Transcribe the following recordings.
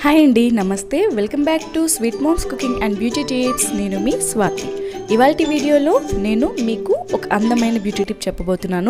hi అండి నమస్తే welcome back to sweet moms cooking and beauty tips నేను మీ స్వాతి ఇవాళ వీడియోలో నేను మీకు ఒక అందమైన బ్యూటీ టిప్ చెప్పబోతున్నాను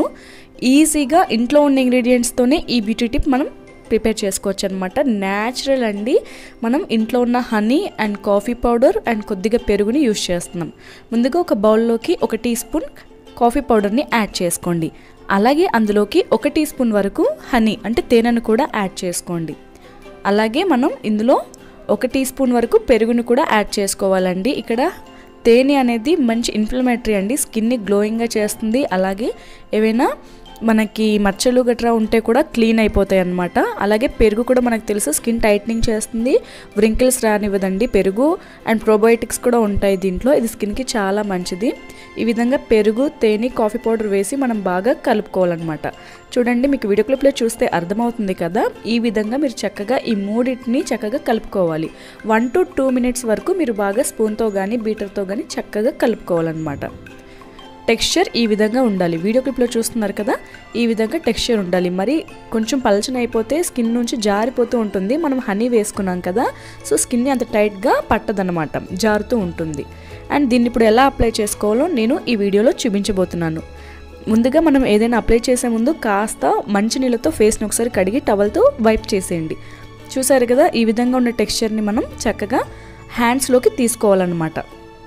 ఈజీగా ఇంట్లో ఉన్న ఇంగ్రీడియంట్స్తోనే ఈ బ్యూటీ టిప్ మనం ప్రిపేర్ చేసుకోవచ్చు అనమాట న్యాచురల్ అండి మనం ఇంట్లో ఉన్న honey and coffee powder and కొద్దిగా పెరుగుని యూస్ చేస్తున్నాం ముందుగా ఒక బౌల్లోకి ఒక టీ స్పూన్ కాఫీ పౌడర్ని యాడ్ చేసుకోండి అలాగే అందులోకి ఒక టీ స్పూన్ వరకు హనీ అంటే తేనెను కూడా యాడ్ చేసుకోండి అలాగే మనం ఇందులో ఒక టీ స్పూన్ వరకు పెరుగును కూడా యాడ్ చేసుకోవాలండి ఇక్కడ తేనె అనేది మంచి ఇన్ఫ్లమేటరీ అండి స్కిన్ని గ్లోయింగ్గా చేస్తుంది అలాగే ఏవైనా మనకి మచ్చలు గట్రా ఉంటే కూడా క్లీన్ అయిపోతాయి అన్నమాట అలాగే పెరుగు కూడా మనకు తెలుసు స్కిన్ టైట్నింగ్ చేస్తుంది వ్రింకిల్స్ రానివ్వదండి పెరుగు అండ్ ప్రోబయోటిక్స్ కూడా ఉంటాయి దీంట్లో ఇది స్కిన్కి చాలా మంచిది ఈ విధంగా పెరుగు తేనె కాఫీ పౌడర్ వేసి మనం బాగా కలుపుకోవాలన్నమాట చూడండి మీకు వీడియో క్లిప్లో చూస్తే అర్థమవుతుంది కదా ఈ విధంగా మీరు చక్కగా ఈ మూడింటిని చక్కగా కలుపుకోవాలి వన్ టు టూ మినిట్స్ వరకు మీరు బాగా స్పూన్తో కానీ బీటర్తో కానీ చక్కగా కలుపుకోవాలన్నమాట టెక్స్చర్ ఈ విధంగా ఉండాలి వీడియో క్లిప్లో చూస్తున్నారు కదా ఈ విధంగా టెక్స్చర్ ఉండాలి మరి కొంచెం పలచన అయిపోతే స్కిన్ నుంచి జారిపోతూ ఉంటుంది మనం హనీ వేసుకున్నాం కదా సో స్కిన్ని అంత టైట్గా పట్టదనమాట జారుతూ ఉంటుంది అండ్ దీన్ని ఇప్పుడు ఎలా అప్లై చేసుకోవాలో నేను ఈ వీడియోలో చూపించబోతున్నాను ముందుగా మనం ఏదైనా అప్లై చేసే ముందు కాస్త మంచినీళ్ళతో ఫేస్ని ఒకసారి కడిగి టవల్తో వైప్ చేసేయండి చూసారు కదా ఈ విధంగా ఉన్న టెక్స్చర్ని మనం చక్కగా హ్యాండ్స్లోకి తీసుకోవాలన్నమాట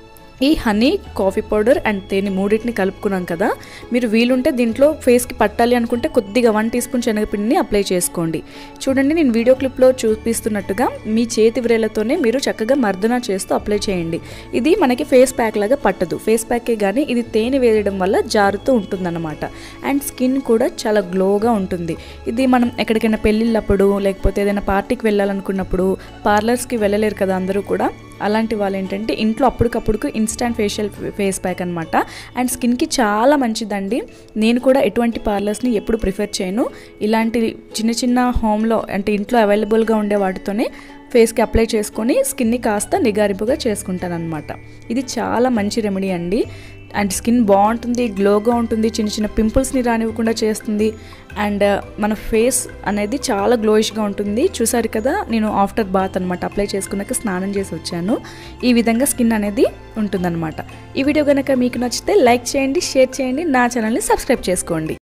ఈ హనీ కాఫీ పౌడర్ అండ్ తేనె మూడింటిని కలుపుకున్నాం కదా మీరు వీలుంటే దీంట్లో ఫేస్కి పట్టాలి అనుకుంటే కొద్దిగా వన్ టీ స్పూన్ శనగపిండిని అప్లై చేసుకోండి చూడండి నేను వీడియో క్లిప్లో చూపిస్తున్నట్టుగా మీ చేతి వ్రేలతోనే మీరు చక్కగా మర్దన చేస్తూ అప్లై చేయండి ఇది మనకి ఫేస్ ప్యాక్ లాగా పట్టదు ఫేస్ ప్యాకే కానీ ఇది తేనె వేయడం వల్ల జారుతూ ఉంటుందన్నమాట అండ్ స్కిన్ కూడా చాలా గ్లోగా ఉంటుంది ఇది మనం ఎక్కడికైనా పెళ్ళిళ్ళప్పుడు లేకపోతే ఏదైనా పార్టీకి వెళ్ళాలనుకున్నప్పుడు పార్లర్స్కి వెళ్ళలేరు కదా అందరూ కూడా అలాంటి వాళ్ళు ఏంటంటే ఇంట్లో అప్పటికప్పుడు ఇన్స్టాంట్ ఫేషియల్ ఫేస్ ప్యాక్ అనమాట అండ్ స్కిన్కి చాలా మంచిదండి నేను కూడా ఎటువంటి పార్లర్స్ని ఎప్పుడు ప్రిఫర్ చేయను ఇలాంటి చిన్న చిన్న హోమ్లో అంటే ఇంట్లో అవైలబుల్గా ఉండే వాటితోనే ఫేస్కి అప్లై చేసుకొని స్కిన్ని కాస్త నిగారింపుగా చేసుకుంటాను అనమాట ఇది చాలా మంచి రెమెడీ అండి అండ్ స్కిన్ బాగుంటుంది గ్లోగా ఉంటుంది చిన్న చిన్న పింపుల్స్ని రానివ్వకుండా చేస్తుంది అండ్ మన ఫేస్ అనేది చాలా గ్లోయిష్గా ఉంటుంది చూసారు కదా నేను ఆఫ్టర్ బాత్ అనమాట అప్లై చేసుకున్నాక స్నానం చేసి వచ్చాను ఈ విధంగా స్కిన్ అనేది ఉంటుందన్నమాట ఈ వీడియో కనుక మీకు నచ్చితే లైక్ చేయండి షేర్ చేయండి నా ఛానల్ని సబ్స్క్రైబ్ చేసుకోండి